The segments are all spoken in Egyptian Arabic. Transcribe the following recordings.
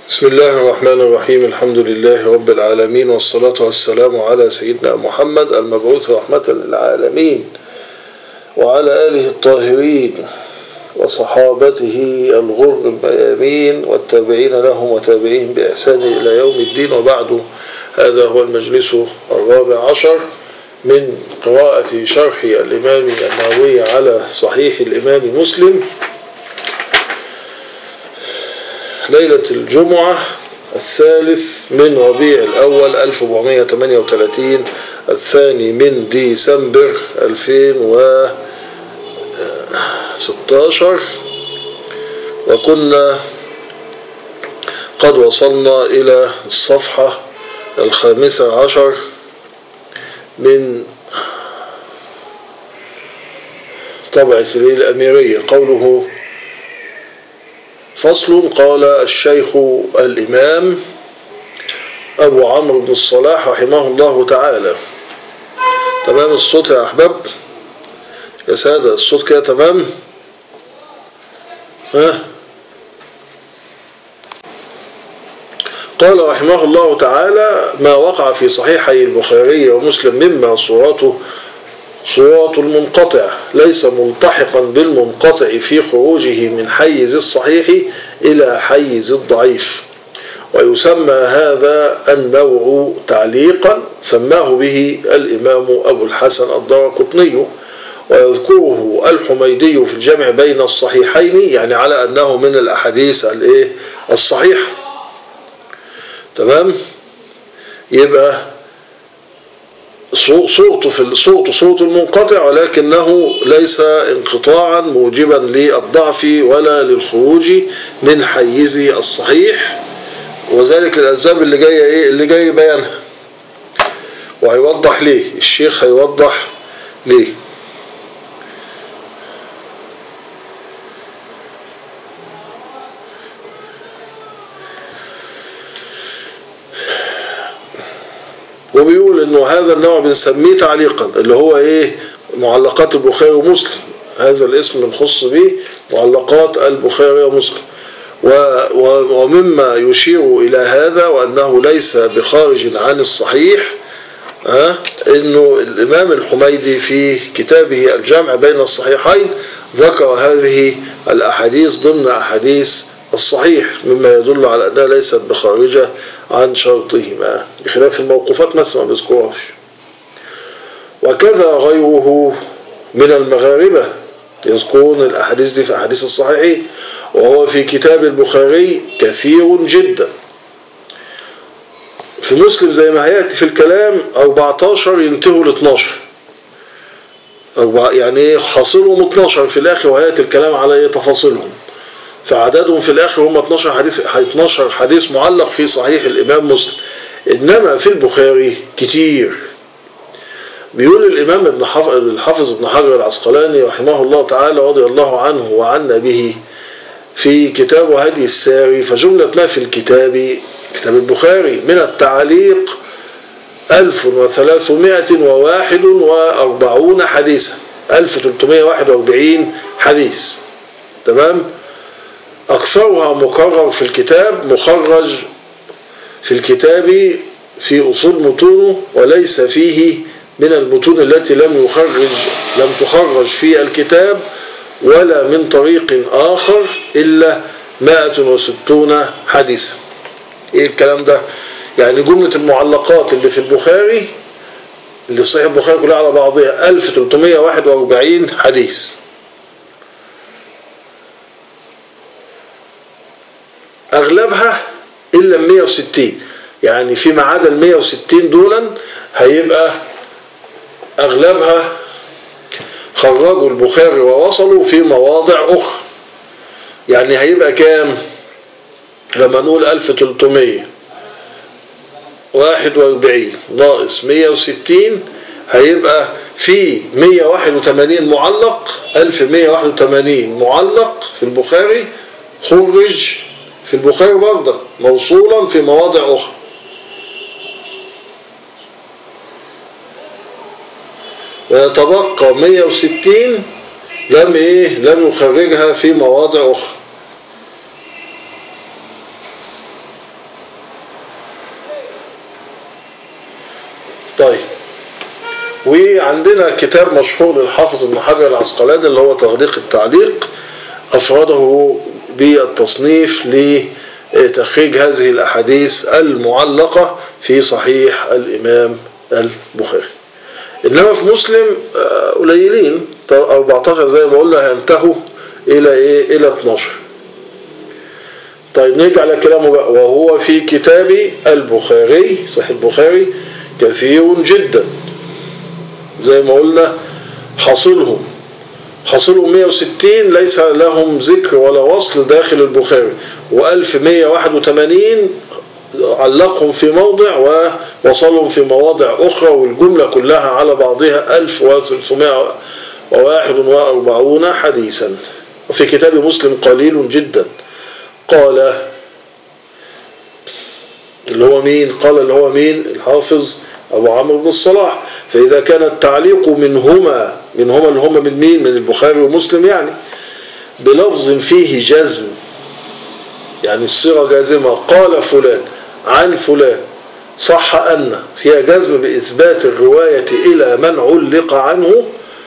بسم الله الرحمن الرحيم الحمد لله رب العالمين والصلاة والسلام على سيدنا محمد المبعوث رحمة للعالمين وعلى آله الطاهرين وصحابته الغر الميامين والتابعين لهم وتابعين بإحسان إلى يوم الدين وبعد هذا هو المجلس الرابع عشر من قراءة شرح الإمام النووي على صحيح الإمام مسلم ليلة الجمعة الثالث من ربيع الأول 1438 الثاني من ديسمبر 2016 وكنا قد وصلنا إلى الصفحة الخامسة عشر من طبعة الأميرية قوله فصل قال الشيخ الإمام أبو عمرو بن الصلاح رحمه الله تعالى تمام الصوت يا أحباب يا سادة الصوت كده تمام ها قال رحمه الله تعالى ما وقع في صحيحي البخاري ومسلم مما صورته صورة المنقطع ليس ملتحقا بالمنقطع في خروجه من حيز الصحيح إلى حيز الضعيف ويسمى هذا النوع تعليقا سماه به الإمام أبو الحسن الدارقطني ويذكره الحميدي في الجمع بين الصحيحين يعني على أنه من الأحاديث الإيه الصحيحة تمام يبقى صوته في صوت صوت المنقطع ولكنه ليس انقطاعا موجبا للضعف ولا للخروج من حيز الصحيح وذلك للاسباب اللي جايه ايه اللي جاي بيانها وهيوضح ليه الشيخ هيوضح ليه وبيقول انه هذا النوع بنسميه تعليقا اللي هو ايه معلقات البخاري ومسلم هذا الاسم الخص به معلقات البخاري ومسلم ومما يشير الى هذا وانه ليس بخارج عن الصحيح ها انه الامام الحميدي في كتابه الجامع بين الصحيحين ذكر هذه الاحاديث ضمن احاديث الصحيح مما يدل على انها ليست بخارجه عن شرطهما بخلاف الموقوفات مثلا ما بيذكرهاش وكذا غيره من المغاربة يذكرون الأحاديث دي في أحاديث الصحيحين وهو في كتاب البخاري كثير جدا في مسلم زي ما هيأتي في الكلام 14 ينتهوا ل 12 يعني حاصلهم 12 في الآخر وهيأتي الكلام على ايه تفاصيلهم فعددهم في الآخر هم 12 حديث 12 حديث معلق في صحيح الإمام مسلم إنما في البخاري كتير بيقول الإمام ابن الحافظ ابن حجر العسقلاني رحمه الله تعالى رضي الله عنه وعنا به في كتاب هدي الساري فجملة ما في الكتاب كتاب البخاري من التعليق 1341 حديثا 1341 حديث تمام أكثرها مكرر في الكتاب مخرج في الكتاب في أصول متونه وليس فيه من المتون التي لم يخرج لم تخرج في الكتاب ولا من طريق آخر إلا 160 حديثا إيه الكلام ده يعني جملة المعلقات اللي في البخاري اللي صحيح البخاري كلها على بعضها 1341 حديث اغلبها الا 160 يعني فيما عدا ال 160 دولا هيبقى اغلبها خرجوا البخاري ووصلوا في مواضع اخرى يعني هيبقى كام لما نقول 1341 ناقص 160 هيبقى في 181 معلق 1181 معلق في البخاري خرج في البخاري برضه موصولا في مواضع أخرى ويتبقى 160 لم ايه لم يخرجها في مواضع اخرى طيب وعندنا كتاب مشهور للحافظ ابن حجر العسقلاني اللي هو تغليق التعليق أفرده بالتصنيف لتخريج هذه الأحاديث المعلقة في صحيح الإمام البخاري إنما في مسلم قليلين 14 زي ما قلنا هينتهوا إلى إيه؟ إلى 12 طيب نرجع لكلامه بقى وهو في كتاب البخاري صحيح البخاري كثير جدا زي ما قلنا حاصلهم حاصلهم 160 ليس لهم ذكر ولا وصل داخل البخاري و1181 علقهم في موضع ووصلهم في مواضع أخرى والجملة كلها على بعضها 1341 حديثا وفي كتاب مسلم قليل جدا قال اللي هو مين قال اللي هو مين الحافظ أبو عمرو بن الصلاح فإذا كان التعليق منهما منهما اللي هما من مين من البخاري ومسلم يعني بلفظ فيه جزم يعني الصيغة جازمة قال فلان عن فلان صح أن فيها جزم بإثبات الرواية إلى من علق عنه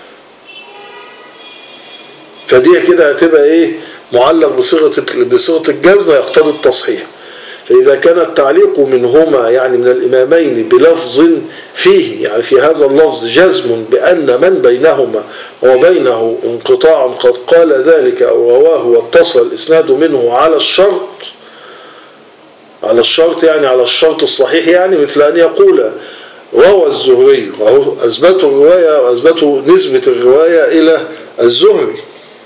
فدي كده هتبقى إيه معلق بصيغة بصيغة الجزم يقتضي التصحيح فإذا كان التعليق منهما يعني من الإمامين بلفظ فيه يعني في هذا اللفظ جزم بأن من بينهما وبينه انقطاع قد قال ذلك أو رواه واتصل الإسناد منه على الشرط على الشرط يعني على الشرط الصحيح يعني مثل أن يقول روى الزهري وهو أثبتوا الرواية وأثبتوا نسبة الرواية إلى الزهري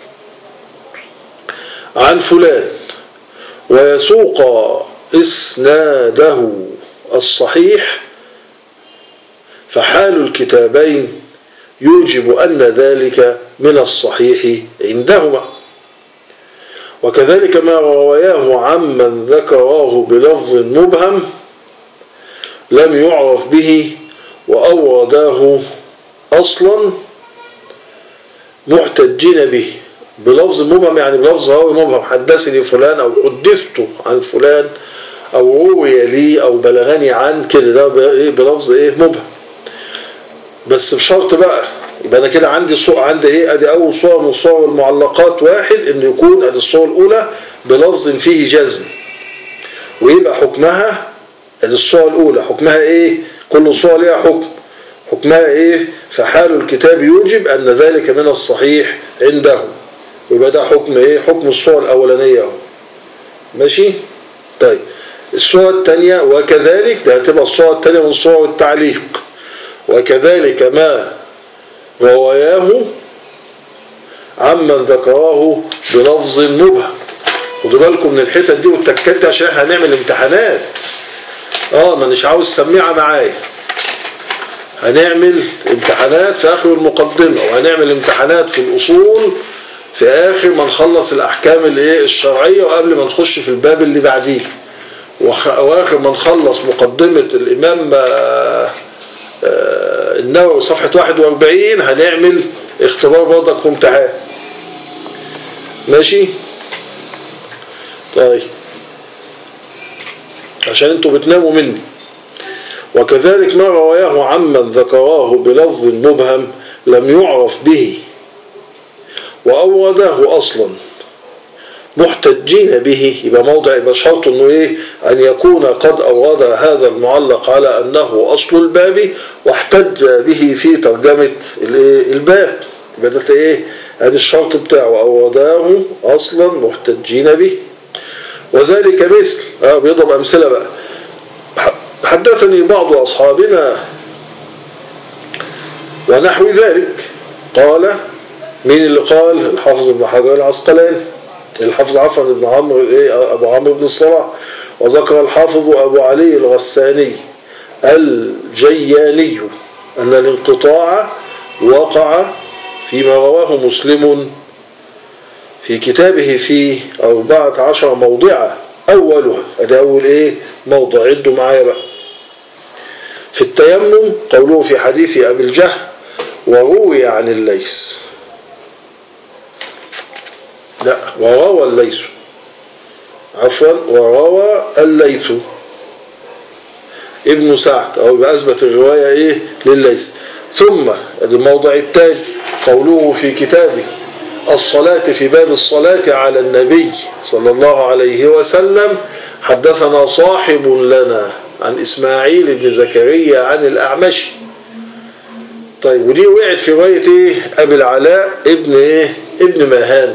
عن فلان ويسوق إسناده الصحيح فحال الكتابين يوجب أن ذلك من الصحيح عندهما وكذلك ما رواياه عمن ذكراه بلفظ مبهم لم يعرف به وأورداه أصلا محتجين به بلفظ مبهم يعني بلفظ راوي مبهم حدثني فلان أو حدثت عن فلان أو روي لي أو بلغني عن كده ده بلفظ إيه مبهم بس بشرط بقى يبقى انا كده عندي صور عندي ايه ادي اول صوره من صور المعلقات واحد ان يكون ادي الصوره الاولى بلفظ فيه جزم ويبقى حكمها ادي الصوره الاولى حكمها ايه كل صوره ليها حكم حكمها ايه فحال الكتاب يوجب ان ذلك من الصحيح عنده ويبقى ده حكم ايه حكم الصوره الاولانيه اهو ماشي طيب الصوره الثانيه وكذلك ده هتبقى الصوره الثانيه من صور التعليق وكذلك ما رواياه عمن ذكراه بلفظ مبهم خدوا بالكم من الحتت دي والتكات دي عشان احنا هنعمل امتحانات اه ما مش عاوز سميعه معايا هنعمل امتحانات في اخر المقدمه وهنعمل امتحانات في الاصول في اخر ما نخلص الاحكام الايه الشرعيه وقبل ما نخش في الباب اللي بعديه واخر ما نخلص مقدمه الامام آه النووي صفحة 41 هنعمل اختبار برضك في امتحان ماشي طيب عشان انتوا بتناموا مني وكذلك ما رواه عمن ذكراه بلفظ مبهم لم يعرف به وأورده أصلا محتجين به يبقى موضع يبقى شرط انه ايه ان يكون قد اورد هذا المعلق على انه اصل الباب واحتج به في ترجمة الباب يبقى ده ايه ادي الشرط بتاعه اورده اصلا محتجين به وذلك مثل اه بيضرب امثله بقى حدثني بعض اصحابنا ونحو ذلك قال مين اللي قال الحافظ ابن حجر العسقلاني الحافظ عفوا بن عمرو ايه ابو عمرو بن الصلاح وذكر الحافظ ابو علي الغساني الجياني ان الانقطاع وقع فيما رواه مسلم في كتابه في أربعة عشر موضعا أولها أدي أول إيه موضع عدوا معايا بقى في التيمم قوله في حديث أبي الجهل وروي عن الليث لا وروى الليث عفوا وروى الليث ابن سعد أو يبقى أثبت الرواية إيه لليث ثم الموضع التالي قوله في كتابه الصلاة في باب الصلاة على النبي صلى الله عليه وسلم حدثنا صاحب لنا عن إسماعيل بن زكريا عن الأعمش طيب ودي وقعت في رواية إيه أبي العلاء ابن إيه ابن ماهان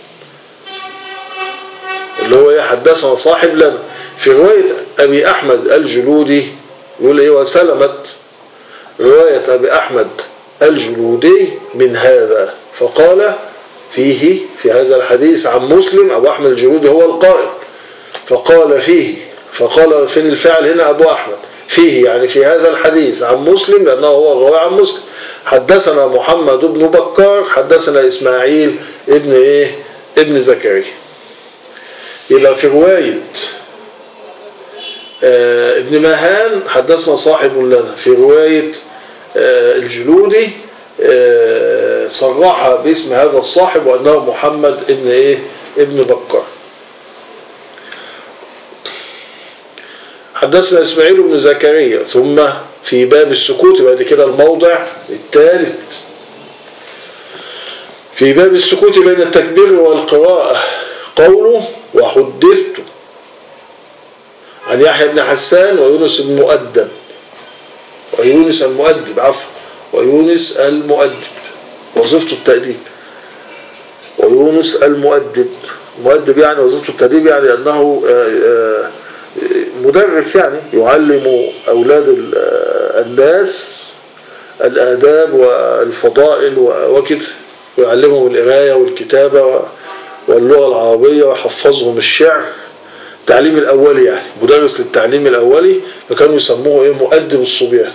اللي هو إيه حدثنا صاحب لنا في رواية أبي أحمد الجلودي يقول إيه وسلمت رواية أبي أحمد الجلودي من هذا فقال فيه في هذا الحديث عن مسلم أبو أحمد الجلودي هو القائل فقال فيه فقال فين الفعل هنا أبو أحمد فيه يعني في هذا الحديث عن مسلم لأنه هو الرواية عن مسلم حدثنا محمد بن بكار حدثنا إسماعيل ابن إيه ابن زكريا يبقى في رواية آه ابن ماهان حدثنا صاحب لنا في رواية آه الجلودي آه صرح باسم هذا الصاحب وأنه محمد ابن إيه ابن بكر حدثنا إسماعيل بن زكريا ثم في باب السكوت بعد كده الموضع الثالث في باب السكوت بين التكبير والقراءة قوله وحدثت عن يحيى بن حسان ويونس بن مؤدب ويونس المؤدب عفوا ويونس المؤدب وظيفته التأديب ويونس المؤدب مؤدب يعني وظيفته التأديب يعني أنه مدرس يعني يعلم أولاد الناس الآداب والفضائل وكده ويعلمهم القراية والكتابة واللغة العربية ويحفظهم الشعر التعليم الأولي يعني مدرس للتعليم الأولي فكانوا يسموه إيه مؤدب الصبيان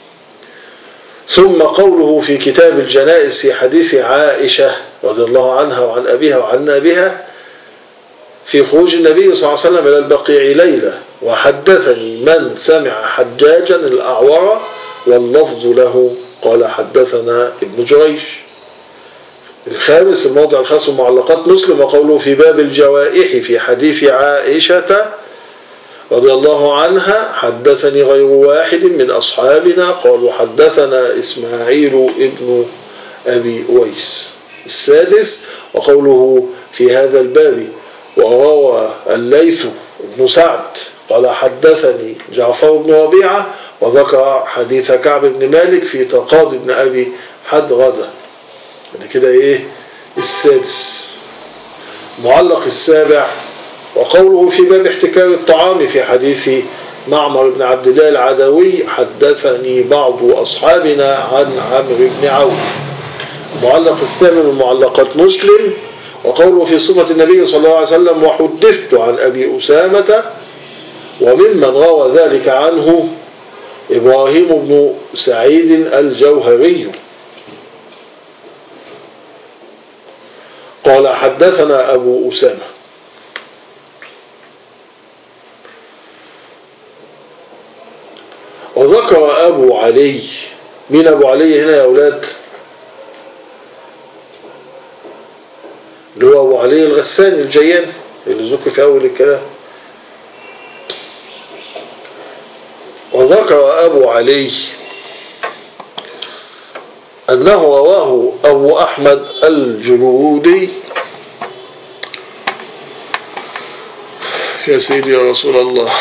ثم قوله في كتاب الجنائز في حديث عائشة رضي الله عنها وعن أبيها وعن أبيها في خروج النبي صلى الله عليه وسلم إلى البقيع ليلة وحدثني من سمع حجاجا الأعور واللفظ له قال حدثنا ابن جريش الخامس الموضع الخاص معلقات مسلم وقوله في باب الجوائح في حديث عائشة رضي الله عنها حدثني غير واحد من أصحابنا قالوا حدثنا إسماعيل ابن أبي أويس السادس وقوله في هذا الباب وروى الليث بن سعد قال حدثني جعفر بن ربيعة وذكر حديث كعب بن مالك في تقاضي بن أبي حدغدة يعني كده إيه السادس معلق السابع وقوله في باب احتكار الطعام في حديث معمر بن عبد الله العدوي حدثني بعض أصحابنا عن عمرو بن عوف المعلق الثامن من معلقات مسلم وقوله في صفة النبي صلى الله عليه وسلم وحدثت عن أبي أسامة وممن روى ذلك عنه إبراهيم بن سعيد الجوهري قال حدثنا أبو أسامة وذكر أبو علي مين أبو علي هنا يا أولاد اللي هو أبو علي الغساني الجيان اللي ذكر في أول الكلام وذكر أبو علي أنه رواه أبو أحمد الجلودي يا سيدي يا رسول الله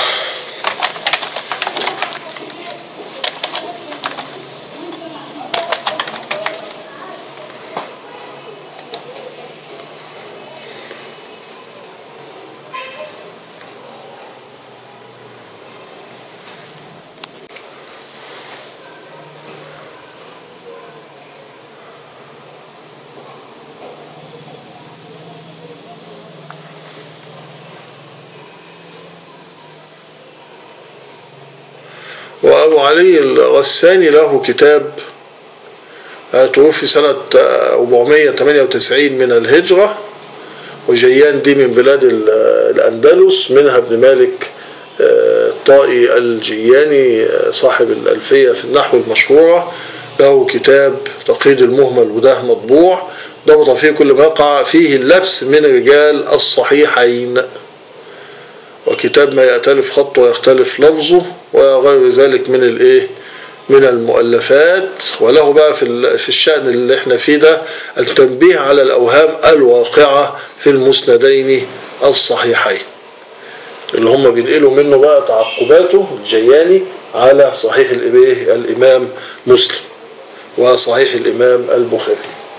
وأبو علي الغساني له كتاب توفي سنة 498 من الهجرة وجيان دي من بلاد الأندلس منها ابن مالك الطائي الجياني صاحب الألفية في النحو المشهورة له كتاب تقييد المهمل وده مطبوع ضبط فيه كل ما يقع فيه اللبس من رجال الصحيحين وكتاب ما يأتلف خطه ويختلف لفظه وغير ذلك من الايه من المؤلفات وله بقى في في الشأن اللي احنا فيه ده التنبيه على الأوهام الواقعة في المسندين الصحيحين اللي هم بينقلوا منه بقى تعقباته الجياني على صحيح الإيه الإمام مسلم وصحيح الإمام البخاري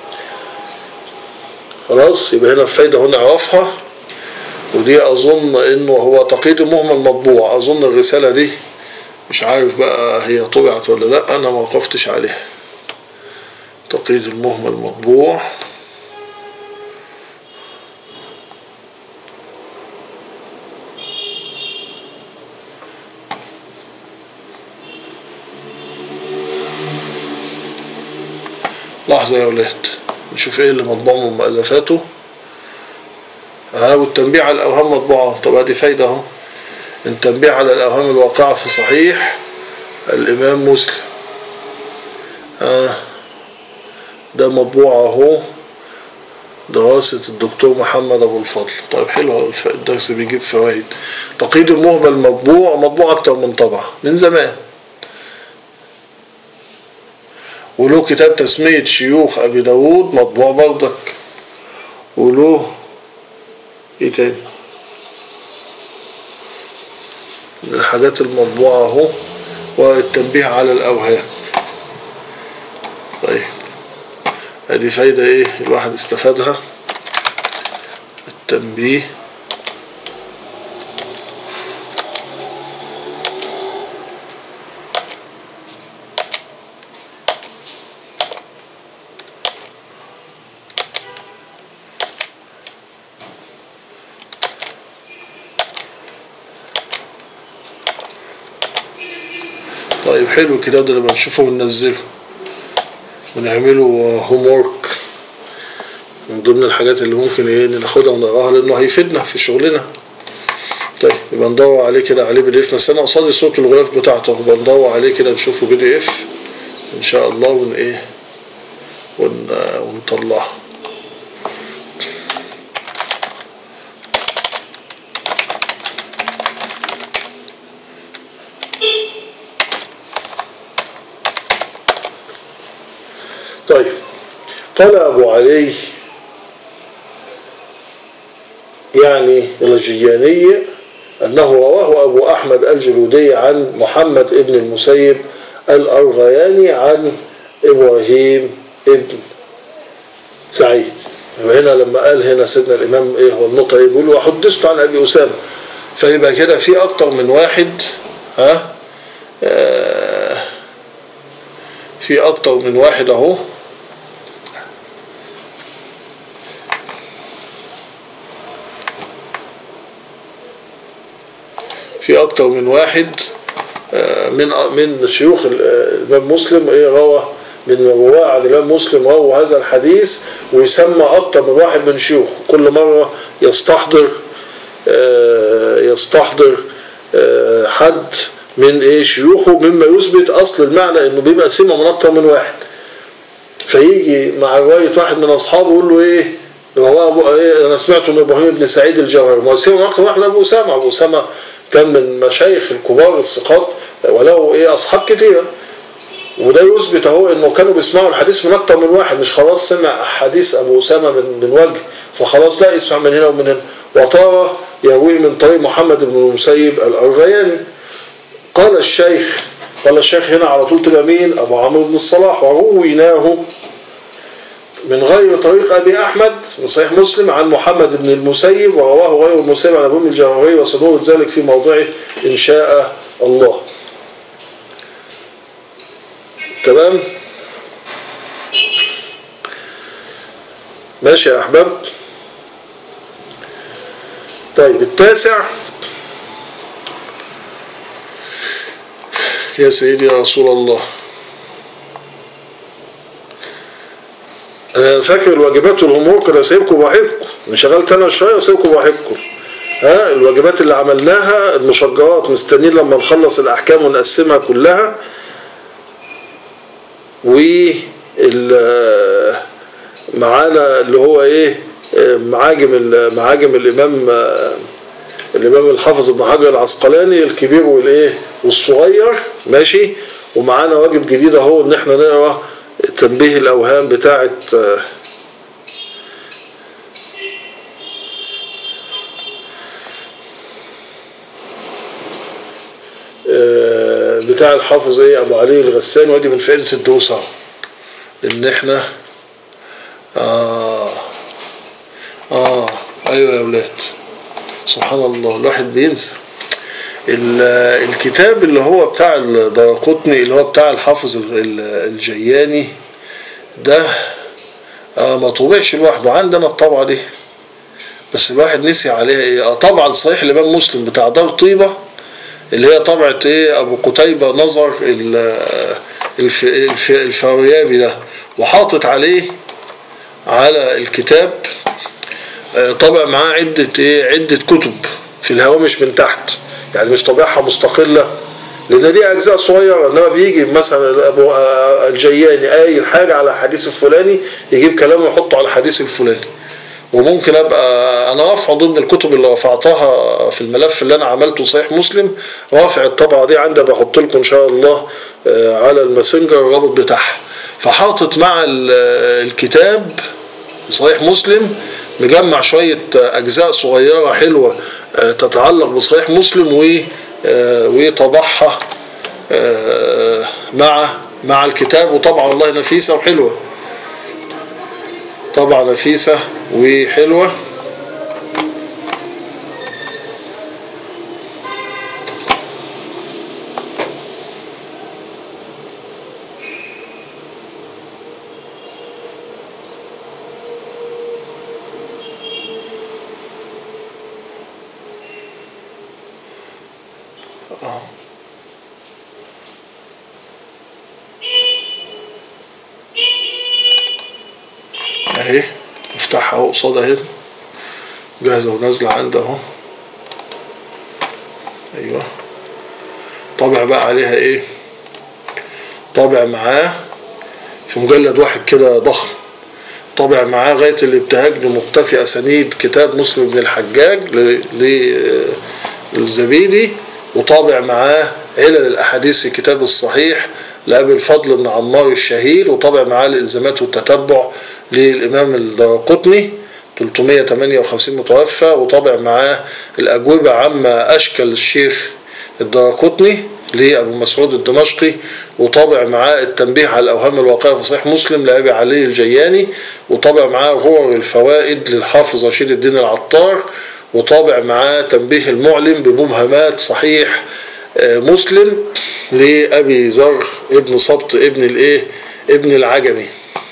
خلاص يبقى هنا الفايدة هنا عرفها ودي أظن إنه هو تقييد مهمل مطبوع أظن الرسالة دي مش عارف بقى هي طبعت ولا لا أنا ما وقفتش عليها تقييد المهمل مطبوع لحظة يا ولاد نشوف ايه اللي مطبوع من مؤلفاته ها والتنبيه على الأوهام مطبوعة طب دي فايدة اهو التنبيه على الأوهام الواقعة في صحيح الإمام مسلم آه ده مطبوع اهو دراسة الدكتور محمد أبو الفضل طيب حلو الدرس بيجيب فوائد تقييد المهبل مطبوع مطبوع أكتر من طبعة من زمان وله كتاب تسمية شيوخ أبي داود مطبوع برضك وله إيه تاني من الحاجات المطبوعة أهو والتنبيه على الأوهام طيب ادي فايدة ايه الواحد استفادها التنبيه طيب حلو الكتاب ده لما نشوفه وننزله ونعمله هوم وورك من ضمن الحاجات اللي ممكن ايه ناخدها ونقراها لانه هيفيدنا في شغلنا طيب يبقى ندور عليه كده عليه بي دي اف بس انا قصادي صوره الغلاف بتاعته يبقى ندور عليه كده نشوفه بي دي اف ان شاء الله ون ايه ون ونطلعه طيب قال أبو علي يعني الجياني أنه رواه أبو أحمد الجلودي عن محمد ابن المسيب الأرغياني عن إبراهيم ابن سعيد وهنا لما قال هنا سيدنا الإمام إيه هو النقطة يقول وحدثت عن أبي أسامة فيبقى كده في أكتر من واحد ها آه في أكتر من واحد أهو في أكتر من واحد من من شيوخ الإمام مسلم إيه روى من رواه عن الإمام مسلم روى هذا الحديث ويسمى أكتر من واحد من شيوخ كل مرة يستحضر يستحضر حد من ايه شيوخه مما يثبت اصل المعنى انه بيبقى سمع من اكتر من واحد فيجي مع روايه واحد من اصحابه يقول له ايه رواه ايه انا سمعت من ابراهيم بن سعيد الجوهري ما هو سمع من اكتر من واحد ابو اسامه ابو اسامه كان من مشايخ الكبار الثقات وله ايه اصحاب كتيره وده يثبت اهو انه كانوا بيسمعوا الحديث من اكتر من واحد مش خلاص سمع حديث ابو اسامه من من وجه فخلاص لا يسمع من هنا ومن هنا وطار يروي من طريق محمد بن المسيب الارغياني قال الشيخ قال الشيخ هنا على طول تبقى مين ابو عمرو بن الصلاح ورويناه من غير طريق ابي احمد من صحيح مسلم عن محمد بن المسيب ورواه غير المسيب عن ابو الجوهري وصدور ذلك في موضعه ان شاء الله تمام ماشي يا احباب طيب التاسع يا سيدي يا رسول الله انا فاكر الواجبات والهوم كده سايبكم بوحدكم انشغلت انا شويه وسايبكم بوحدكم ها الواجبات اللي عملناها المشجرات مستنيين لما نخلص الاحكام ونقسمها كلها و معانا اللي هو ايه معاجم معاجم الامام الامام الحافظ ابن حجر العسقلاني الكبير والايه والصغير ماشي ومعانا واجب جديد اهو ان احنا نقرا تنبيه الاوهام بتاعه آه، آه، بتاع الحافظ ايه ابو علي الغساني وادي من فائده الدوس اهو ان احنا اه اه ايوه يا اولاد سبحان الله الواحد بينسى ال- الكتاب اللي هو بتاع الدرقطني اللي هو بتاع الحافظ ال- ال- الجياني ده آه ما طبعش لوحده عندنا الطبعة دي بس الواحد نسي عليها ايه آه طبعا صحيح الامام مسلم بتاع دار طيبة اللي هي طبعة ايه ابو قتيبة نظر ال- الف الف الفاريابي ده وحاطط عليه على الكتاب آه، طبع معاه عدة ايه عدة كتب في الهوامش من تحت يعني مش طابعها مستقلة لان دي اجزاء صغيرة انما بيجي مثلا ابو آه، الجياني قايل حاجة على الحديث الفلاني يجيب كلامه ويحطه على الحديث الفلاني وممكن ابقى انا رافعه ضمن الكتب اللي رفعتها في الملف اللي انا عملته صحيح مسلم رافع الطبعه دي عندي بحط لكم ان شاء الله آه، على الماسنجر الرابط بتاعها فحاطط مع ال- الكتاب صحيح مسلم مجمع شوية أجزاء صغيرة حلوة آه، تتعلق بصحيح مسلم و آه، وطبعها آه، مع مع الكتاب وطبعا والله نفيسة وحلوة طبعا نفيسة وحلوة آه. اهي افتحها اهو قصادها اهي جاهزة ونازلة عندي اهو ايوه طابع بقى عليها ايه طابع معاه في مجلد واحد كده ضخم طابع معاه غاية الابتهاج لمقتفي أسانيد كتاب مسلم بن الحجاج ل- ل- للزبيدي وطابع معاه علل الأحاديث في كتاب الصحيح لأبي الفضل بن عمار الشهير وطابع معاه الإلزامات والتتبع للإمام الدارقطني 358 متوفى وطابع معاه الأجوبة عما أشكل الشيخ الدارقطني لأبو مسعود الدمشقي وطابع معاه التنبيه على الأوهام الواقعة في صحيح مسلم لأبي علي الجياني وطابع معاه غور الفوائد للحافظ رشيد الدين العطار وطابع معاه تنبيه المعلم بمبهمات صحيح آه، مسلم لأبي ذر ابن صبت ابن الإيه ابن العجمي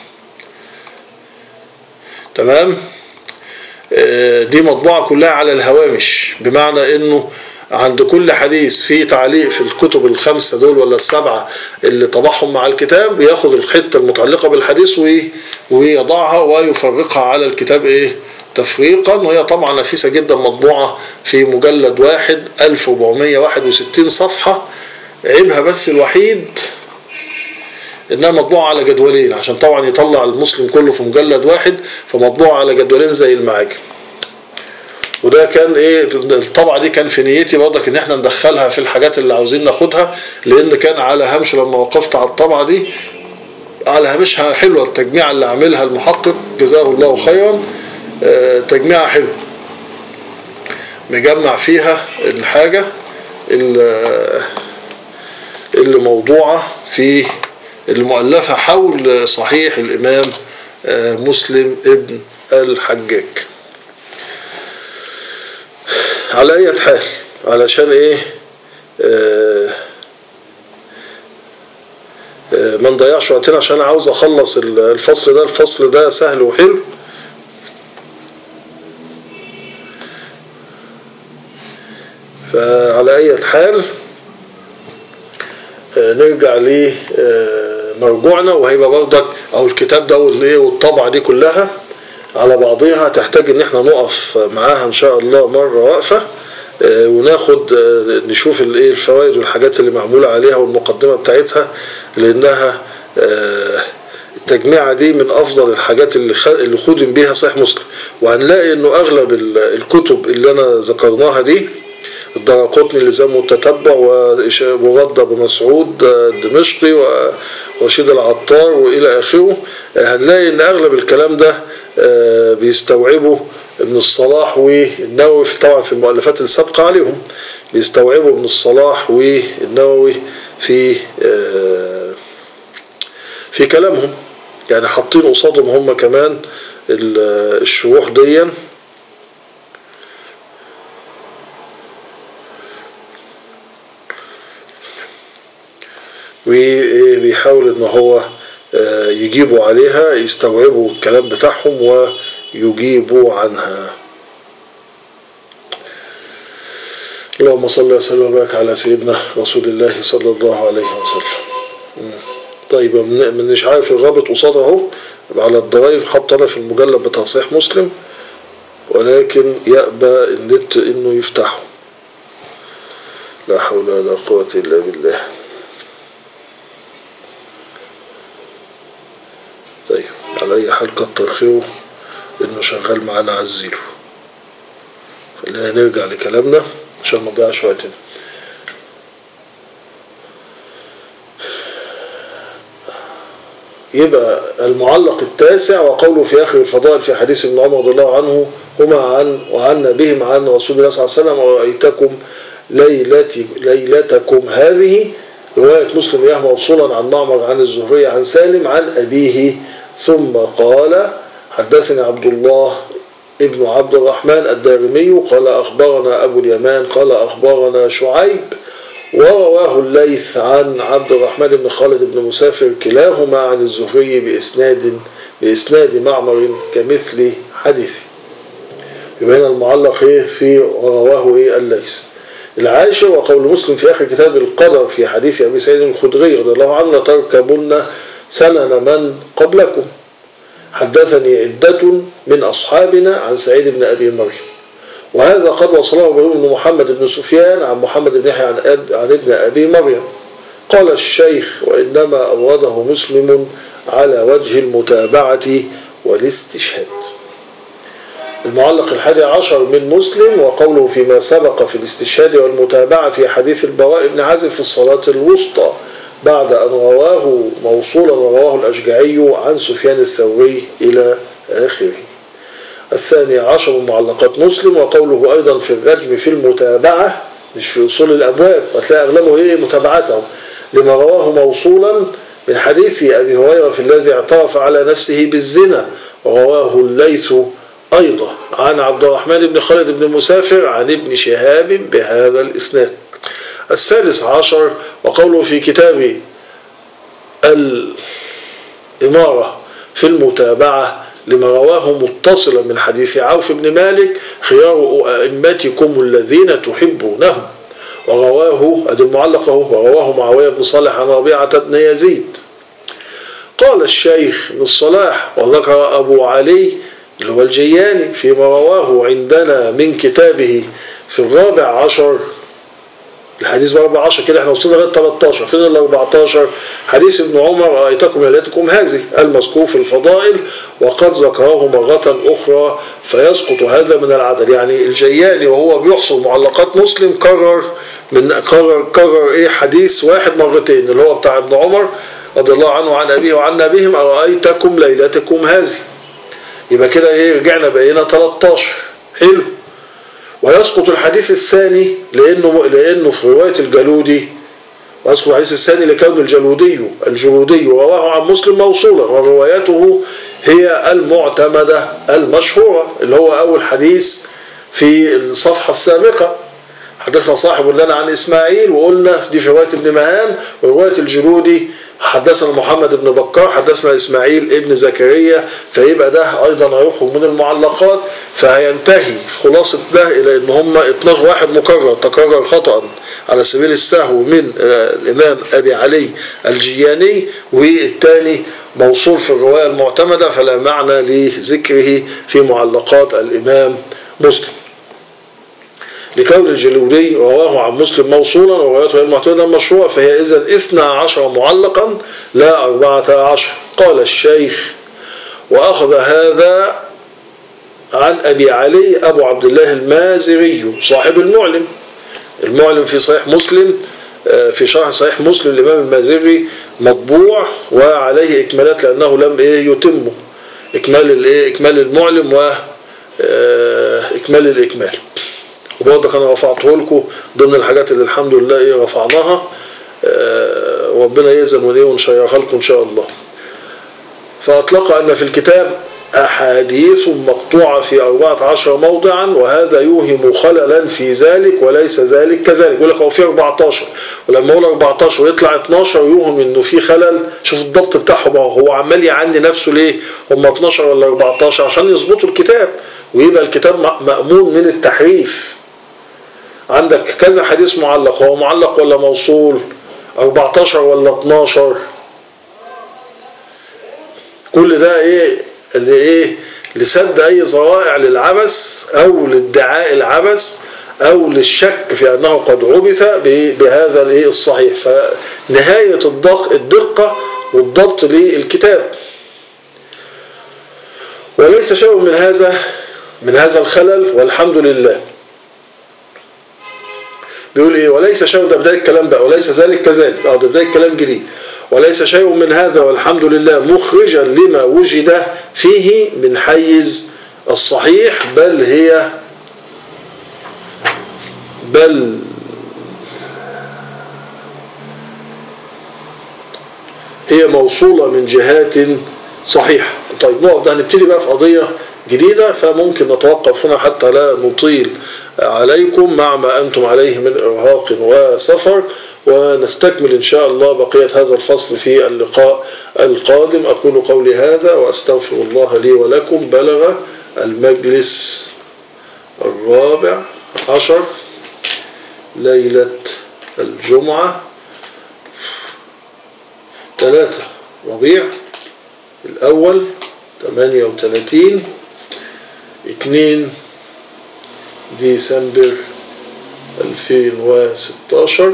تمام آه، دي مطبوعة كلها على الهوامش بمعنى انه عند كل حديث في تعليق في الكتب الخمسة دول ولا السبعة اللي طبعهم مع الكتاب ياخد الحتة المتعلقة بالحديث وي- ويضعها ويفرقها على الكتاب ايه تفريقا وهي طبعا نفيسة جدا مطبوعة في مجلد واحد 1461 صفحة عيبها بس الوحيد انها مطبوعة على جدولين عشان طبعا يطلع المسلم كله في مجلد واحد فمطبوعة على جدولين زي المعاجم وده كان ايه الطبعة دي كان في نيتي برضك ان احنا ندخلها في الحاجات اللي عاوزين ناخدها لان كان على هامش لما وقفت على الطبعة دي على هامشها حلوة التجميع اللي عاملها المحقق جزاه الله خيرا آه، تجميعها حلو مجمع فيها الحاجة اللي اللي موضوعة في المؤلفة حول صحيح الإمام آه، مسلم ابن الحجاج على أي حال علشان إيه آه، آه، ما نضيعش وقتنا عشان عاوز أخلص الفصل ده الفصل ده سهل وحلو فعلى أي حال آه، نرجع لمرجوعنا وهيبقى برضك او الكتاب ده والايه والطبعه دي كلها على بعضها تحتاج ان احنا نقف معاها ان شاء الله مره واقفه آه، وناخد آه، نشوف الايه الفوائد والحاجات اللي معموله عليها والمقدمه بتاعتها لانها آه، التجميعة دي من أفضل الحاجات اللي خ- اللي خدم بيها صحيح مسلم وهنلاقي إنه أغلب ال- الكتب اللي أنا ذكرناها دي الدرقطني لزام التتبع وإش- وغض أبو مسعود الدمشقي و- ورشيد العطار وإلى آخره آه، هنلاقي إن أغلب الكلام ده آه، بيستوعبه ابن الصلاح والنووي في- طبعا في المؤلفات السابقة عليهم بيستوعبوا ابن الصلاح والنووي في آه، في كلامهم يعني حاطين قصادهم هم كمان ال- الشروح ديا وبيحاول ان هو آه، يجيبوا عليها يستوعبوا الكلام بتاعهم ويجيبوا عنها اللهم صل وسلم وبارك على سيدنا رسول الله صلى الله عليه وسلم مم. طيب من- مش عارف الرابط قصادها اهو على الضرايف حط انا في المجلد بتاع صحيح مسلم ولكن يأبى النت انه يفتحه لا حول ولا قوة الا بالله طيب على اي حال كتر خيره انه شغال معانا عزيله خلينا نرجع لكلامنا عشان ما نضيعش وقتنا يبقى المعلق التاسع وقوله في آخر الفضائل في حديث ابن عمر رضي الله عنه هما عن وعنا بهم عن رسول الله صلى الله عليه وسلم ورأيتكم ليلتي ليلتكم هذه رواية مسلم إياه موصولا عن معمر عن الزهري عن سالم عن أبيه ثم قال حدثني عبد الله ابن عبد الرحمن الدارمي قال أخبرنا أبو اليمان قال أخبرنا شعيب ورواه الليث عن عبد الرحمن بن خالد بن مسافر كلاهما عن الزهري بإسناد بإسناد معمر كمثل حديثه يبقى هنا المعلق ايه في ورواه ايه الليث العاشر وقول مسلم في اخر كتاب القدر في حديث ابي سعيد الخدري رضي الله عنه تركبن سنن من قبلكم حدثني عدة من أصحابنا عن سعيد بن أبي مريم وهذا قد وصله ابراهيم بن محمد بن سفيان عن محمد بن يحيى عن, أب عن ابن أبي مريم قال الشيخ وإنما أورده مسلم على وجه المتابعة والاستشهاد المعلق الحادي عشر من مسلم وقوله فيما سبق في الاستشهاد والمتابعة في حديث البراء بن عازب في الصلاة الوسطى بعد أن رواه موصولا ورواه الأشجعي عن سفيان الثوري إلى آخره الثاني عشر من معلقات مسلم وقوله أيضا في الرجم في المتابعة مش في أصول الأبواب وتلاقي أغلبه هي متابعته لما رواه موصولا من حديث أبي هريرة في الذي اعترف على نفسه بالزنا ورواه الليث أيضا عن عبد الرحمن بن خالد بن مسافر عن ابن شهاب بهذا الإسناد الثالث عشر وقوله في كتاب الإمارة في المتابعة لما رواه متصلا من حديث عوف بن مالك خيار أئمتكم الذين تحبونهم ورواه أدي المعلق ورواه معاوية بن صالح عن ربيعة بن يزيد قال الشيخ بن الصلاح وذكر أبو علي اللي هو الجياني فيما رواه عندنا من كتابه في الرابع عشر الحديث ب 14 كده احنا وصلنا لغايه 13 فين ال 14 حديث ابن عمر رايتكم ليلتكم هذه المذكور في الفضائل وقد ذكره مره اخرى فيسقط هذا من العدد يعني الجياني وهو بيحصل معلقات مسلم كرر من كرر كرر ايه حديث واحد مرتين اللي هو بتاع ابن عمر رضي الله عنه وعن ابيه وعن ابيهم ارايتكم ليلتكم هذه يبقى كده ايه رجعنا بقينا 13 حلو ويسقط الحديث الثاني لأنه لأنه في رواية الجلودي ويسقط الحديث الثاني لكون الجلودي الجلودي رواه عن مسلم موصولا وروايته هي المعتمدة المشهورة اللي هو أول حديث في الصفحة السابقة حدثنا صاحب لنا عن إسماعيل وقلنا دي في رواية ابن مهام ورواية الجلودي حدثنا محمد بن بكار حدثنا اسماعيل ابن زكريا فيبقى ده ايضا هيخرج من المعلقات فهينتهي خلاصه ده الى ان هم 12 واحد مكرر تكرر خطا على سبيل السهو من الامام ابي علي الجياني والثاني موصول في الروايه المعتمده فلا معنى لذكره في معلقات الامام مسلم لكون الجلودي رواه عن مسلم موصولا وروايته غير معتمدة مشروع فهي إذا اثنا عشر معلقا لا أربعة عشر قال الشيخ وأخذ هذا عن أبي علي أبو عبد الله المازري صاحب المعلم المعلم في صحيح مسلم في شرح صحيح مسلم الإمام المازري مطبوع وعليه إكمالات لأنه لم إيه يتمه إكمال الإيه إكمال المعلم و إكمال الإكمال وبرضه أنا رفعته لكم ضمن الحاجات اللي الحمد لله إيه رفعناها وربنا يأذن وليه ونشيرها لكم إن شاء الله فأطلق أن في الكتاب أحاديث مقطوعة في أربعة عشر موضعا وهذا يوهم خللا في ذلك وليس ذلك كذلك يقول لك هو في 14 ولما يقول 14 ويطلع 12 يوهم انه في خلل شوف الضبط بتاعهم هو عمال يعني نفسه ليه هم 12 ولا 14 عشان يظبطوا الكتاب ويبقى الكتاب مأمون من التحريف عندك كذا حديث معلق هو معلق ولا موصول 14 ولا 12 كل ده ايه اللي ايه لسد اي ذرائع للعبث او لادعاء العبث او للشك في انه قد عبث بهذا الايه الصحيح فنهاية الدق الدقة والضبط للكتاب وليس شيء من هذا من هذا الخلل والحمد لله بيقول ايه وليس شيء ده بداية الكلام بقى وليس ذلك كذلك اه ده بداية الكلام جديد وليس شيء من هذا والحمد لله مخرجا لما وجد فيه من حيز الصحيح بل هي بل هي موصولة من جهات صحيحة طيب نقف هنبتدي بقى في قضية جديدة فممكن نتوقف هنا حتى لا نطيل عليكم مع ما أنتم عليه من إرهاق وسفر ونستكمل إن شاء الله بقية هذا الفصل في اللقاء القادم أقول قولي هذا وأستغفر الله لي ولكم بلغ المجلس الرابع عشر ليلة الجمعة ثلاثة ربيع الأول 38 2 ديسمبر 2016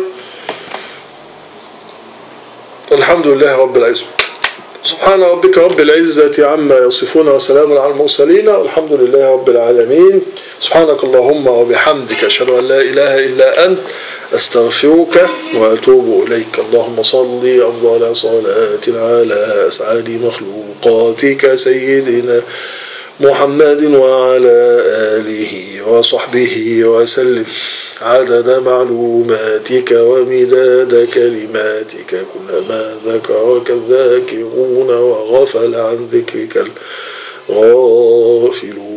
الحمد لله رب العزة سبحان ربك رب العزة عما يصفون وسلام على المرسلين والحمد لله رب العالمين سبحانك اللهم وبحمدك أشهد أن لا إله إلا أنت أستغفرك وأتوب إليك اللهم صل أفضل صلاة على أسعد مخلوقاتك سيدنا محمد وعلى آله وصحبه وسلم عدد معلوماتك ومداد كلماتك كلما ذكرك الذاكرون وغفل عن ذكرك الغافلون